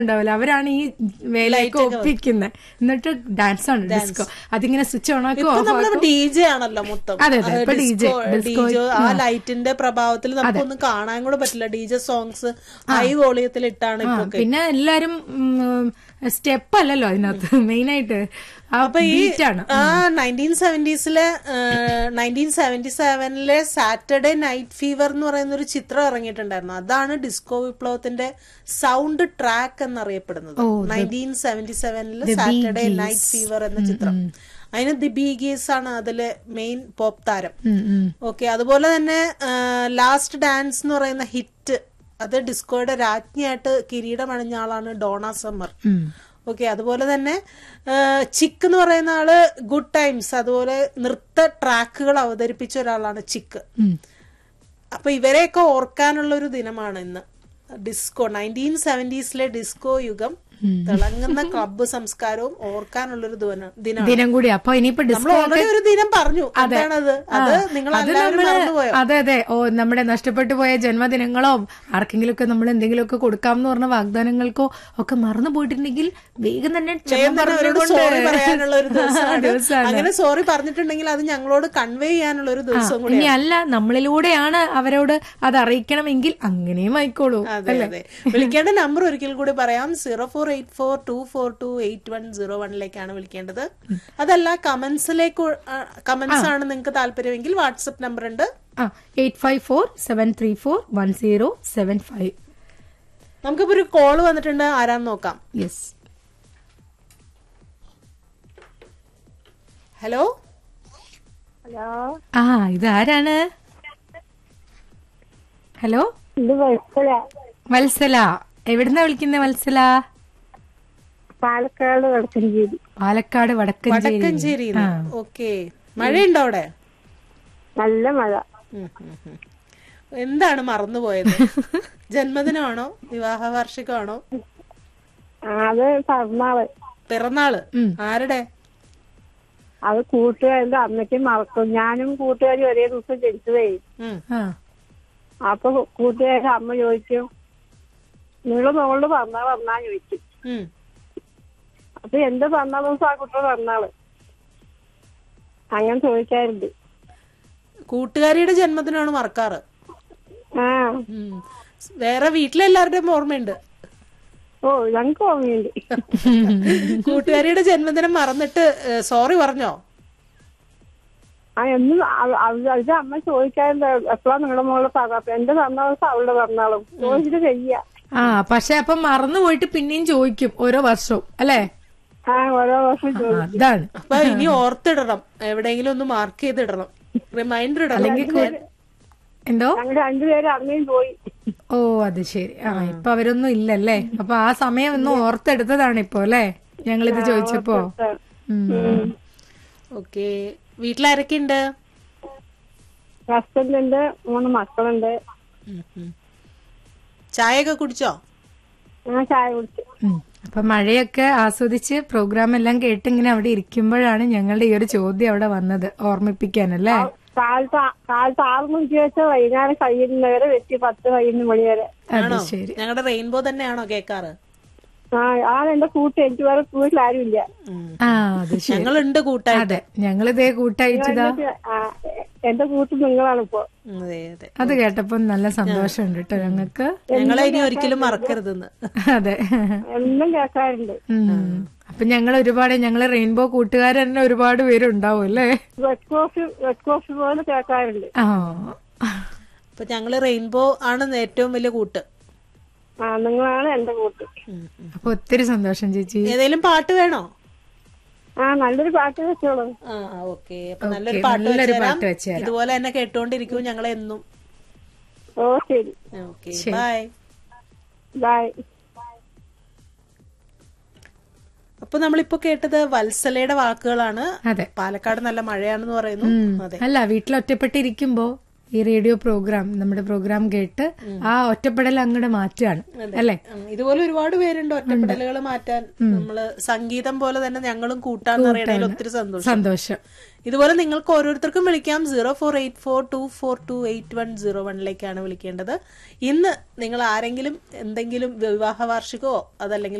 ഉണ്ടാവില്ല അവരാണ് ഈ വേലയൊക്കെ ഒപ്പിക്കുന്നത് എന്നിട്ട് ഡാൻസ് ആണ് ഡിസ്കോ അതിങ്ങനെ സ്വിച്ച് ഓൺ ആക്കും ഇപ്പൊ ഓഫ് നമ്മള് ആക്കും ഡി ജെ ആണല്ലോ മൊത്തം അതെ, അതെ, ഇപ്പൊ DJ, disco, ഡിജെ ആ ലൈറ്റിന്റെ പ്രഭാവത്തിൽ നമുക്കൊന്നും കാണാൻ കൂടെ പറ്റില്ല ഡി ജെ സോങ്സ് ഹൈ വോളിയത്തിൽ ഇട്ടാണ് ആ, ഇപ്പൊ പിന്നെ എല്ലാരും സ്റ്റെപ്പ് അല്ലല്ലോ അതിനകത്ത് മെയിൻ ആയിട്ട് ആ ബീറ്റ് ആണ് ആ നയൻറ്റീൻ സെവന്റീസിലെ നയൻറ്റീൻ സെവന്റി സെവനിലെ സാറ്റർഡേ നൈറ്റ് ഫീവർ എന്ന് പറയുന്ന ഒരു ചിത്രം ഇറങ്ങിയിട്ടുണ്ടായിരുന്നു അതാണ് ഡിസ്കോ വിപ്ലവത്തിന്റെ സൗണ്ട് ട്രാക്ക് എന്നറിയപ്പെടുന്നത് നയൻറ്റീൻ സെവന്റി സെവനിലെ സാറ്റർഡേ നൈറ്റ് ഫീവർ എന്ന ചിത്രം അതിന് ദി ബി ഗീസ് ആണ് അതിലെ മെയിൻ പോപ്പ് താരം ഉം, ഉം. ഓക്കെ അതുപോലെ തന്നെ ലാസ്റ്റ് ഡാൻസ് എന്ന് പറയുന്ന ഹിറ്റ് അത് ഡിസ്കോയുടെ രാജ്ഞിയായിട്ട് കിരീടം അണിഞ്ഞ ആളാണ് ഡോണ സമ്മർ ഉം. ഓക്കെ അതുപോലെ തന്നെ ചിക്ക് എന്ന് പറയുന്ന ആള് ഗുഡ് ടൈംസ് അതുപോലെ നൃത്ത ട്രാക്കുകൾ അവതരിപ്പിച്ച ഒരാളാണ് ചിക്ക് ഉം. അപ്പൊ ഇവരെയൊക്കെ ഓർക്കാനുള്ള ഒരു ദിനമാണ് ഇന്ന് ഡിസ്കോ നയൻറ്റീൻ സെവന്റീസിലെ ഡിസ്കോ യുഗം തിളങ്ങുന്ന ക്ലബ്ബ് സംസ്കാരവും ഓർക്കാനുള്ളൊരു ദിന- ദിനമാണ് ദിനം കൂടി അപ്പൊ ഇനിയിപ്പോ നമ്മൾ ഡിസ്കോ ഓൾറെഡി ഒരു ദിനം പറഞ്ഞു എന്താണത് അത് നിങ്ങൾ അത് എല്ലാവരും നമ്മള് മറന്നുപോയോ അതെ അതെ ഓ നമ്മുടെ നഷ്ടപ്പെട്ടു പോയ ജന്മദിനങ്ങളോ ആർക്കെങ്കിലുമൊക്കെ നമ്മൾ എന്തെങ്കിലുമൊക്കെ കൊടുക്കാമെന്ന് പറഞ്ഞ വാഗ്ദാനങ്ങൾക്കോ ഒക്കെ മറന്നു പോയിട്ടുണ്ടെങ്കിൽ വേഗം തന്നെ ക്ഷമ വേഗം തന്നെ അവരോട് പറഞ്ഞുകൊണ്ട് സോറി പറയാനുള്ള ഒരു ദിവസമാണ് ദിവസമാണ്. അങ്ങനെ സോറി പറഞ്ഞിട്ടുണ്ടെങ്കിൽ അത് ഞങ്ങളോട് കൺവേ ചെയ്യാനുള്ള ഒരു ദിവസം കൂടി ഇനി അല്ല നമ്മളിലൂടെയാണ് അവരോട് അത് അറിയിക്കണമെങ്കിൽ അങ്ങനെയും ആയിക്കോളൂ അതെ അതെ വിളിക്കേണ്ട നമ്പർ ഒരിക്കൽ കൂടി പറയാം zero four eight four two four two eight one zero വണ്ണിലേക്കാണ് വിളിക്കേണ്ടത് അതല്ല കമന്റ്സിലേക്ക് കമന്റ്സ് ആണ് നിങ്ങൾക്ക് താല്പര്യമെങ്കിൽ വാട്സപ്പ് നമ്പർ ഉണ്ട് ആ eight five four seven three four one zero seven five നമുക്കിപ്പോ ഒരു കോള് വന്നിട്ടുണ്ട് ആരാന്ന് നോക്കാം യെസ് ഹലോ ഹലോ ആ ഇതാരാണ് ഹലോ ഇത് വത്സല വത്സല എവിടുന്നാ വിളിക്കുന്നത് വത്സല പാലക്കാട് വടക്കഞ്ചേരി പാലക്കാട് വടക്കഞ്ചേരി വടക്കഞ്ചേരി ഓക്കെ മഴയുണ്ടോ അവിടെ നല്ല മഴ ഉം, ഉം, ഉം. എന്താണ് മറന്നുപോയത് ജന്മദിനമാണോ വിവാഹ വാർഷികമാണോ അത് പറഞ്ഞാള് പിറന്നാള് ആരുടെ അത് കൂട്ടുകാരുടെ അമ്മയ്ക്ക് മറക്കും ഞാനും കൂട്ടുകാരും ഒരേ ദിവസം ജനിച്ചതേ ഉം. ആ അപ്പൊ കൂട്ടുകാരുടെ അമ്മ ചോദിക്കും നിങ്ങള് മോള് പറഞ്ഞാൾ പറഞ്ഞാ ചോദിക്കും ഉം. അപ്പൊ എന്റെ പറഞ്ഞാൾ ദിവസം ആ കുട്ടി പറഞ്ഞാള് അങ്ങനെ ചോദിക്കാറുണ്ട് കൂട്ടുകാരിയുടെ ജന്മദിനമാണ് മറക്കാറ് ആ ഉം. വേറെ വീട്ടിലെല്ലാവരുടെയും ഓർമ്മയുണ്ട് ഓ ഞങ്ങക്ക് ഓർമ്മയുണ്ട് കൂട്ടുകാരിയുടെ ജന്മദിനം മറന്നിട്ട് സോറി പറഞ്ഞോ ആ എന്നും അവ- അവ- അവരുടെ അമ്മ ചോദിക്കാറുണ്ട് എപ്പോഴാ നിങ്ങളുടെ മോള് പറഞ്ഞ എന്റെ പറഞ്ഞ ദിവസം അവളുടെ പറഞ്ഞാളും ചോദിച്ചിട്ട് ചെയ്യാ ആ പക്ഷെ അപ്പം മറന്നു പോയിട്ട് പിന്നെയും ചോദിക്കും ഓരോ വർഷവും അല്ലേ ആ ഓരോ വർഷം ആ, ചോദിക്കും അതാണ് അപ്പൊ ഇനി ഓർത്തിടണം എവിടെയെങ്കിലും ഒന്ന് മാർക്ക് ചെയ്തിടണം റിമൈൻഡർ ഇടണം അല്ലെങ്കിൽ കു- എന്തോ ഞങ്ങൾ രണ്ടുപേരും അമ്മയും പോയി ഓ അത് ശരി ആ ഇപ്പൊ അവരൊന്നും ഇല്ലല്ലേ അപ്പൊ ആ സമയം ഒന്ന് ഓർത്തെടുത്തതാണ് ഇപ്പൊ അല്ലേ ഞങ്ങളിത് ചോദിച്ചപ്പോ ഉം. ഓക്കെ വീട്ടിലാരൊക്കെ ഉണ്ട് ഹസ്ബൻഡുണ്ട് മൂന്ന് മക്കളുണ്ട് ചായയൊക്കെ കുടിച്ചോ ഞാൻ ചായ കുടിച്ചു ഉം. അപ്പൊ മഴയൊക്കെ ആസ്വദിച്ച് പ്രോഗ്രാം എല്ലാം കേട്ട് ഇങ്ങനെ അവിടെ ഇരിക്കുമ്പോഴാണ് ഞങ്ങളുടെ ഈ ഒരു ചോദ്യം അവിടെ വന്നത് ഓർമ്മിപ്പിക്കാനല്ലേ കാലത്ത് ആ- കാലത്ത് ആറ് മണിക്ക് വെച്ചാൽ വൈകുന്നേരം കഴിയുന്നവരെ വെച്ച് പത്ത് പതിനൊന്ന് മണി വരെ അത് ശരി ഞങ്ങളുടെ റെയിൻബോ തന്നെയാണോ കേക്കാറ് ആ ആണ് എന്റെ കൂട്ട് എനിക്ക് വേറെ വീട്ടിലാരും ഇല്ല ആ അത് ശരി ഞങ്ങളുണ്ട് കൂട്ടായിട്ട് അതെ ഞങ്ങളിതേ കൂട്ടയച്ചതാ ആ, എന്റെ കൂട്ട് നിങ്ങളാണ് ഇപ്പൊ അതെ അതെ അത് കേട്ടപ്പോ നല്ല സന്തോഷമുണ്ട് കേട്ടോ ഞങ്ങൾക്ക് ഞങ്ങളെ ഇനി ഒരിക്കലും മറക്കരുതെന്ന് അതെ എന്നും കേൾക്കാറുണ്ട് ഉം. അപ്പൊ ഞങ്ങൾ ഒരുപാട് ഞങ്ങള് റെയിൻബോ കൂട്ടുകാർ തന്നെ ഒരുപാട് പേരുണ്ടാവും അല്ലേ റെഡ് ക്രോസ് റെഡ് ക്രോസ് പോലെ കേൾക്കാറുണ്ട് ആ അപ്പൊ ഞങ്ങള് റെയിൻബോ ആണ് ഏറ്റവും വലിയ കൂട്ട് ആ നിങ്ങളാണ് എന്റെ കൂട്ട് അപ്പൊ ഒത്തിരി സന്തോഷം ചേച്ചി ഏതേലും പാട്ട് വേണോ ആ നല്ലൊരു പാട്ട് വെച്ചോളൂ ആ ഓക്കെ അപ്പൊ നല്ലൊരു പാട്ട് നല്ലൊരു വെച്ചുതരാം. പാട്ട് വെച്ചുതരാം. ഇതുപോലെ തന്നെ കേട്ടോണ്ടിരിക്കും ഞങ്ങൾ എന്നും ഓ ശരി ഓക്കെ ബൈ ബൈ അപ്പൊ നമ്മളിപ്പോ കേട്ടത് വത്സലയുടെ വാക്കുകളാണ് അതെ പാലക്കാട് നല്ല മഴയാണെന്ന് പറയുന്നു അതെ അല്ല വീട്ടിൽ ഒറ്റപ്പെട്ടിരിക്കുമ്പോ ഈ റേഡിയോ പ്രോഗ്രാം നമ്മുടെ പ്രോഗ്രാം കേട്ട് ആ ഒറ്റപ്പെടൽ അങ്ങോട്ട് മാറ്റുകയാണ് അല്ലെ ഉം, ഇതുപോലെ ഒരുപാട് പേരുണ്ട് ഒറ്റപ്പെടലുകൾ മാറ്റാൻ നമ്മള് സംഗീതം പോലെ തന്നെ ഞങ്ങളും കൂട്ടാന്ന് അറിയണതിൽ ഒത്തിരി സന്തോഷം സന്തോഷം ഇതുപോലെ നിങ്ങൾക്ക് ഓരോരുത്തർക്കും വിളിക്കാം zero four eight four two four two eight one zero വണ്ണിലേക്കാണ് വിളിക്കേണ്ടത് ഇന്ന് നിങ്ങൾ ആരെങ്കിലും എന്തെങ്കിലും വിവാഹ വാർഷികമോ അതല്ലെങ്കിൽ